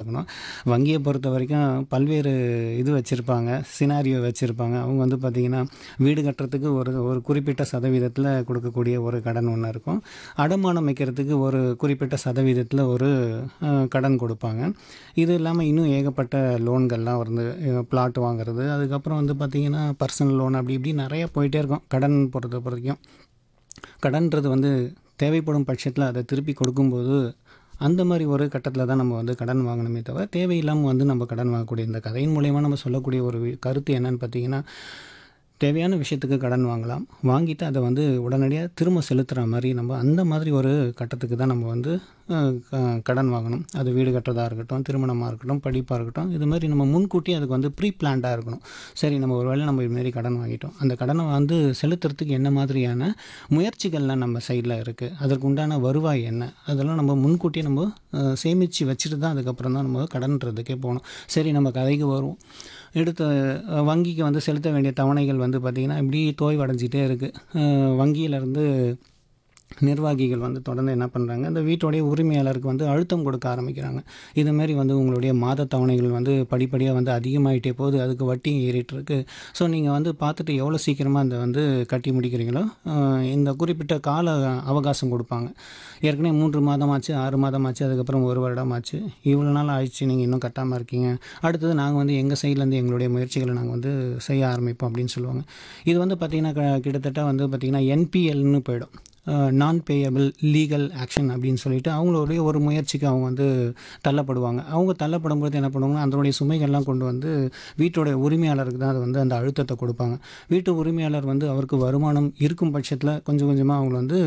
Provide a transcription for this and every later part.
இருக்கணும் வங்கியை பொறுத்த வரைக்கும் பல்வேறு இது வச்சுருப்பாங்க சினாரியோ வச்சுருப்பாங்க அவங்க வந்து பார்த்திங்கன்னா வீடு கட்டுறதுக்கு ஒரு ஒரு குறிப்பிட்ட சதவீதத்தில் கொடுக்கக்கூடிய ஒரு கடன் ஒன்று இருக்கும் அடமானம் வைக்கிறதுக்கு ஒரு குறிப்பிட்ட சதவீதத்தில் ஒரு அஹ், கடன் கொடுப்பாங்க இது இல்லாமல் இன்னும் ஏகப்பட்ட லோன்கள்லாம் வந்து பிளாட் வாங்குறது அதுக்கப்புறம் வந்து பார்த்திங்கன்னா பர்சனல் லோன் அப்படி இப்படி நிறைய போயிட்டே இருக்கும் கடன் பொறுத்த வரைக்கும் கடன்றது வந்து தேவைப்படும் பட்சத்தில் அதை திருப்பி கொடுக்கும்போது அந்த மாதிரி ஒரு கட்டத்தில் தான் நம்ம வந்து கடன் வாங்கணுமே தவிர தேவையில்லாமல் வந்து நம்ம கடன் வாங்கக்கூடிய இந்த கதையின் மூலயமா நம்ம சொல்லக்கூடிய ஒரு வி- கருத்து என்னன்னு பார்த்தீங்கன்னா தேவையான விஷயத்துக்கு கடன் வாங்கலாம் வாங்கிட்டு அதை வந்து உடனடியாக திரும்ப செலுத்துகிற மாதிரி நம்ம அந்த மாதிரி ஒரு கட்டத்துக்கு தான் நம்ம வந்து அஹ், க- கடன் வாங்கணும் அது வீடு கட்டுறதா இருக்கட்டும் திருமணமாக இருக்கட்டும் படிப்பாக இருக்கட்டும் இது மாதிரி நம்ம முன்கூட்டி அதுக்கு வந்து ப்ரீ பிளான்டாக இருக்கணும் சரி நம்ம ஒரு வேளை நம்ம இதுமாரி கடன் வாங்கிட்டோம் அந்த கடனை வந்து செலுத்துறதுக்கு என்ன மாதிரியான முயற்சிகள்லாம் நம்ம சைடில் இருக்குது அதற்கு உண்டான வருவாய் என்ன அதெல்லாம் நம்ம முன்கூட்டியே நம்ம அஹ், சேமித்து வச்சுட்டு தான் அதுக்கப்புறம் தான் நம்ம கடன்றதுக்கே போகணும் சரி நம்ம கதைக்கு வருவோம் எடுத்த அஹ், வங்கிக்கு வந்து செலுத்த வேண்டிய தவணைகள் வந்து பார்த்திங்கன்னா இப்படி தோய்வடைஞ்சிட்டே இருக்குது வங்கியிலேருந்து நிர்வாகிகள் வந்து தொடர்ந்து என்ன பண்ணுறாங்க இந்த வீட்டுடைய உரிமையாளருக்கு வந்து அழுத்தம் கொடுக்க ஆரம்பிக்கிறாங்க இதுமாரி வந்து உங்களுடைய மாத தவணைகள் வந்து படிப்படியாக வந்து அதிகமாகிட்டே போகுது அதுக்கு வட்டி ஏறிட்டு இருக்கு ஸோ நீங்கள் வந்து பார்த்துட்டு எவ்வளோ சீக்கிரமாக அந்த வந்து கட்டி முடிக்கிறீங்களோ அஹ், இந்த குறிப்பிட்ட கால அவகாசம் கொடுப்பாங்க ஏற்கனவே மூன்று மாதமாச்சு ஆறு மாதமாச்சு அதுக்கப்புறம் ஒரு வருடமாச்சு இவ்வளோ நாள் ஆயிடுச்சு நீங்கள் இன்னும் கட்டாமல் இருக்கீங்க அடுத்தது நாங்கள் வந்து எங்கள் சைட்லேருந்து எங்களுடைய முயற்சிகளை நாங்கள் வந்து செய்ய ஆரம்பிப்போம் அப்படின்னு சொல்லுவாங்க இது வந்து பார்த்திங்கன்னா க- கிட்டத்தட்ட வந்து பார்த்திங்கன்னா என்பிஎல்னு போயிடும் நான் பேயபிள் லீகல் ஆக்ஷன் அப்படின்னு சொல்லிட்டு அவங்களுடைய ஒரு முயற்சிக்கு அவங்க வந்து தள்ளப்படுவாங்க அவங்க தள்ளப்படும்போது என்ன பண்ணுவாங்கன்னா அதனுடைய சுமைகள்லாம் கொண்டு வந்து வீட்டோட உரிமையாளருக்கு தான் அது வந்து அந்த அழுத்தத்தை கொடுப்பாங்க வீட்டு உரிமையாளர் வந்து அவருக்கு வருமானம் இருக்கும் பட்சத்தில் கொஞ்சம் கொஞ்சமாக அவங்கள வந்து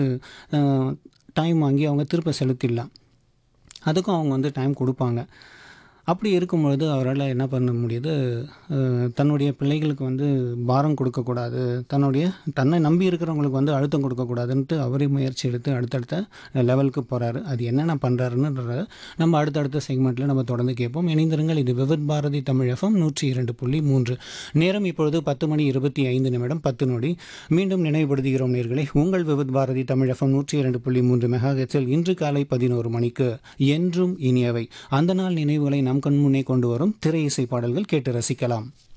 டைம் வாங்கி அவங்க திருப்ப செலுத்திடலாம் அதுக்கும் அவங்க வந்து டைம் கொடுப்பாங்க அப்படி இருக்கும்பொழுது அவரால் என்ன பண்ண முடியுது அஹ், தன்னுடைய பிள்ளைகளுக்கு வந்து பாரம் கொடுக்கக்கூடாது தன்னுடைய தன்னை நம்பி இருக்கிறவங்களுக்கு வந்து அழுத்தம் கொடுக்கக்கூடாதுன்ட்டு அவரே முயற்சி எடுத்து அடுத்தடுத்த லெவலுக்கு போகிறாரு அது என்னென்ன பண்ணுறாருன்றத நம்ம அடுத்தடுத்த செக்மெண்ட்டில் நம்ம தொடர்ந்து கேட்போம் இணைந்திருங்கள் இது விவித் பாரதி தமிழ் எஃப்எம் நூற்றி இரண்டு புள்ளி மூன்று நேரம் இப்பொழுது பத்து மணி இருபத்தி ஐந்து நிமிடம் பத்து நொடி மீண்டும் நினைவுபடுத்துகிறோம் நேர்களை உங்கள் விவித் பாரதி தமிழ் எஃப்எம் நூற்றி இரண்டு புள்ளி மூன்று மெகா இன்று காலை பதினோரு மணிக்கு என்றும் இனியவை அந்த நாள் நினைவுகளை நம் கண் முன்னே கொண்டு வரும் திரை இசை பாடல்கள் கேட்டு ரசிக்கலாம்